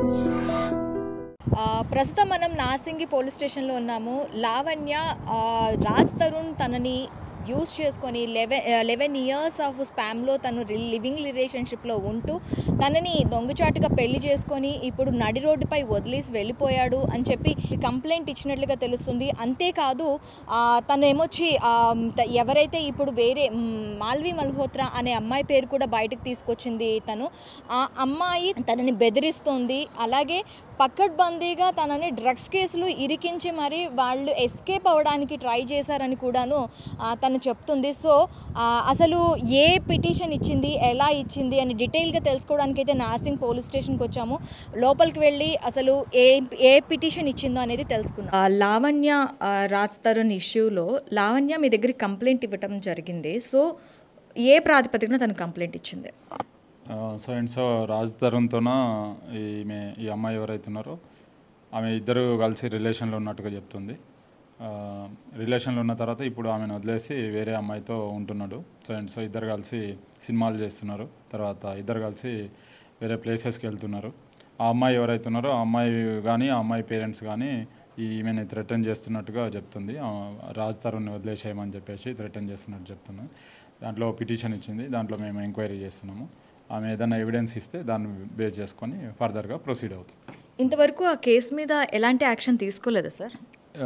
ఆ, ప్రస్తుతం మనం నార్సింగి పోలీస్ స్టేషన్లో ఉన్నాము లావణ్య ఆ, రాజ్ తరుణ్ తనని యూస్ చేసుకొని లెవెన్ లెవెన్ ఇయర్స్ ఆఫ్ స్పామ్లో తను రి- లివింగ్ రిలేషన్షిప్లో ఉంటూ తనని దొంగచాటుగా పెళ్లి చేసుకొని ఇప్పుడు నడి రోడ్డుపై వదిలేసి వెళ్ళిపోయాడు అని చెప్పి కంప్లైంట్ ఇచ్చినట్లుగా తెలుస్తుంది అంతేకాదు ఆ, తను ఏమొచ్చి ఆ, త- ఎవరైతే ఇప్పుడు వేరే మ్, మాల్వి మల్హోత్రా అనే అమ్మాయి పేరు కూడా బయటకు తీసుకొచ్చింది తను ఆ అమ్మాయి తనని బెదిరిస్తోంది అలాగే పక్కడ్బందీగా తనని డ్రగ్స్ కేసులు ఇరికించి మరి వాళ్ళు ఎస్కేప్ అవ్వడానికి ట్రై చేశారని కూడాను ఆ, తను చెప్తుంది సో ఆ, అసలు ఏ పిటిషన్ ఇచ్చింది ఎలా ఇచ్చింది అని డీటెయిల్గా తెలుసుకోవడానికి అయితే నార్సింగ్ పోలీస్ స్టేషన్కి వచ్చాము లోపలికి వెళ్ళి అసలు ఏ ఏ పిటిషన్ ఇచ్చిందో అనేది తెలుసుకుందాం ఆ, లావణ్య ఆ, రాజ్ తరుణ్ ఇష్యూలో లావణ్య మీ దగ్గర కంప్లైంట్ ఇవ్వటం జరిగింది సో ఏ ప్రాతిపదికన తను కంప్లైంట్ ఇచ్చింది ఆ, సో అండ్ సో రాజ్ తరుణ్తోన ఈమె ఈ అమ్మాయి ఎవరైతే ఉన్నారో ఆమె ఇద్దరు కలిసి రిలేషన్లో ఉన్నట్టుగా చెప్తుంది ఆ, రిలేషన్లో ఉన్న తర్వాత ఇప్పుడు ఆమెను వదిలేసి వేరే అమ్మాయితో ఉంటున్నాడు సో అండ్ సో ఇద్దరు కలిసి సినిమాలు చేస్తున్నారు తర్వాత ఇద్దరు కలిసి వేరే ప్లేసెస్కి వెళ్తున్నారు ఆ అమ్మాయి ఎవరైతే ఉన్నారో ఆ అమ్మాయి కానీ ఆ అమ్మాయి పేరెంట్స్ కానీ ఈమెను థ్రెటన్ చేస్తున్నట్టుగా చెప్తుంది ఆ, రాజ్ తరుణ్ని వదిలేసేయమని చెప్పేసి థ్రెటన్ చేస్తున్నట్టు చెప్తున్నాను దాంట్లో పిటిషన్ ఇచ్చింది దాంట్లో మేము ఎంక్వైరీ చేస్తున్నాము ఆమె ఏదైనా ఎవిడెన్స్ ఇస్తే దాన్ని బేస్ చేసుకొని ఫర్దర్గా ప్రొసీడ్ అవుతాం ఇంతవరకు ఆ కేసు మీద ఎలాంటి యాక్షన్ తీసుకోలేదా సార్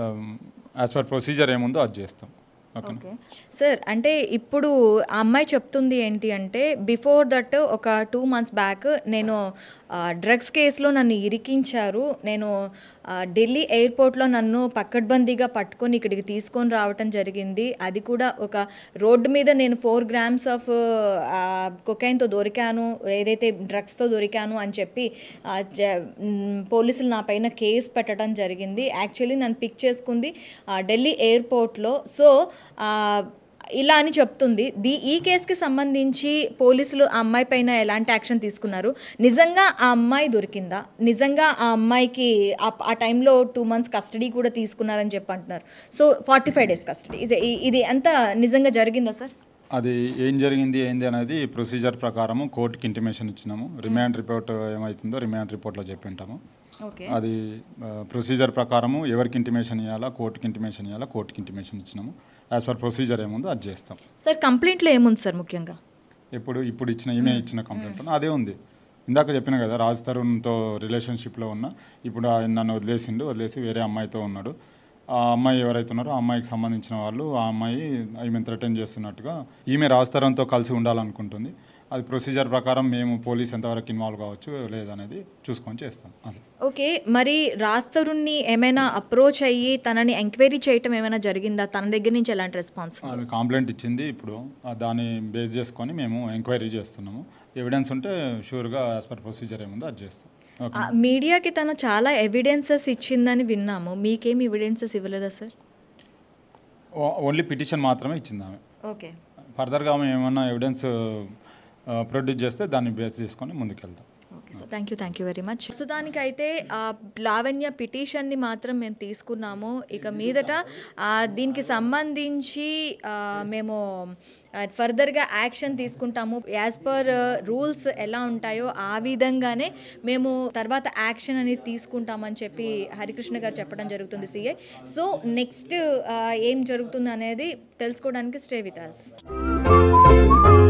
యాజ్ పర్ ప్రొసీజర్ ఏముందో అది చేస్తాం ఓకే ఓకే సార్ అంటే ఇప్పుడు ఆ అమ్మాయి చెప్తుంది ఏంటి అంటే బిఫోర్ దట్ ఒక టూ మంత్స్ బ్యాక్ నేను డ్రగ్స్ కేసులో నన్ను ఇరికించారు నేను ఆ, ఢిల్లీ ఎయిర్పోర్ట్లో నన్ను పక్కడ్బందీగా పట్టుకొని ఇక్కడికి తీసుకొని రావటం జరిగింది అది కూడా ఒక రోడ్డు మీద నేను ఫోర్ గ్రామ్స్ ఆఫ్ కొకైన్తో దొరికాను ఏదైతే డ్రగ్స్తో దొరికాను అని చెప్పి ఆ, జ- మ్, పోలీసులు నా పైన కేసు పెట్టడం జరిగింది యాక్చువల్లీ నన్ను పిక్ చేసుకుంది ఆ, ఢిల్లీ ఎయిర్పోర్ట్లో సో ఆ, ఇలా అని చెప్తుంది ది ఈ కేసుకి సంబంధించి పోలీసులు ఆ అమ్మాయి పైన ఎలాంటి యాక్షన్ తీసుకున్నారు నిజంగా ఆ అమ్మాయి దొరికిందా నిజంగా ఆ అమ్మాయికి ఆ- ఆ టైంలో టూ మంత్స్ కస్టడీ కూడా తీసుకున్నారని చెప్పి అంటున్నారు so forty five days custody ఇది ఇది అంతా నిజంగా జరిగిందా సార్ అది ఏం జరిగింది ఏంది అనేది ప్రొసీజర్ ప్రకారము కోర్టుకి ఇంటిమేషన్ ఇచ్చినాము రిమాండ్ రిపోర్ట్ ఏమవుతుందో రిమాండ్ రిపోర్ట్లో చెప్పి ఉంటాము ఓకే అది ప్రొసీజర్ ప్రకారము ఎవరికి ఇంటిమేషన్ ఇవ్వాలా కోర్టుకి ఇంటిమేషన్ ఇవ్వాలా కోర్టుకి ఇంటిమేషన్ ఇచ్చినాము యాజ్ పర్ ప్రొసీజర్ ఏముందో అది చేస్తాం సార్ కంప్లైంట్లో ఏముంది సార్ ముఖ్యంగా ఇప్పుడు ఇప్పుడు ఇచ్చిన ఈమె ఇచ్చిన కంప్లైంట్ అదే ఉంది ఇందాక చెప్పిన కదా రాజ్ తరుణ్తో రిలేషన్షిప్లో ఉన్న ఇప్పుడు ఆయన నన్ను వదిలేసిండు వదిలేసి వేరే అమ్మాయితో ఉన్నాడు ఆ అమ్మాయి ఎవరైతే ఉన్నారో ఆ అమ్మాయికి సంబంధించిన వాళ్ళు ఆ అమ్మాయి ఈమె థ్రెటన్ చేస్తున్నట్టుగా ఈమె రాజ్ తరుణ్తో కలిసి ఉండాలనుకుంటుంది అది ప్రొసీజర్ ప్రకారం మేము పోలీస్ ఎంతవరకు ఇన్వాల్వ్ కావచ్చు లేదనేది చూసుకొని చేస్తాం అది ఓకే మరి రాజ్ తరుణ్ని ఏమైనా అప్రోచ్ అయ్యి తనని ఎంక్వైరీ చేయటం ఏమైనా జరిగిందా తన దగ్గర నుంచి ఎలాంటి రెస్పాన్స్ ఆమె కంప్లైంట్ ఇచ్చింది ఇప్పుడు ఆ దాన్ని బేస్ చేసుకొని మేము ఎంక్వైరీ చేస్తున్నాము ఎవిడెన్స్ ఉంటే షూర్గా యాజ్ పర్ ప్రొసీజర్ ఏముందో అది చేస్తాం ఓకే మీడియాకి తను చాలా ఎవిడెన్సెస్ ఇచ్చిందని విన్నాము మీకేం ఎవిడెన్సెస్ ఇవ్వలేదా సార్ ఓన్లీ పిటిషన్ మాత్రమే ఇచ్చింది ఆమె ఓకే ఫర్దర్గా ఆమె ఏమన్నా ఎవిడెన్స్ ప్రొడ్యూస్ చేస్తే దాన్ని బేస్ చేసుకొని ముందుకెళ్తాం okay sir thank you thank you very much ప్రస్తుతానికి అయితే ఆ లావణ్య పిటిషన్ని మాత్రం మేము తీసుకున్నాము ఇక మీదట ఆ, దీనికి సంబంధించి ఆ, మేము ఫర్దర్గా యాక్షన్ తీసుకుంటాము యాజ్ పర్ రూల్స్ ఎలా ఉంటాయో ఆ విధంగానే మేము తర్వాత యాక్షన్ అనేది తీసుకుంటామని చెప్పి హరికృష్ణ గారు చెప్పడం జరుగుతుంది సిఐ సో నెక్స్ట్ ఏం జరుగుతుంది అనేది తెలుసుకోవడానికి స్టే విత్ అస్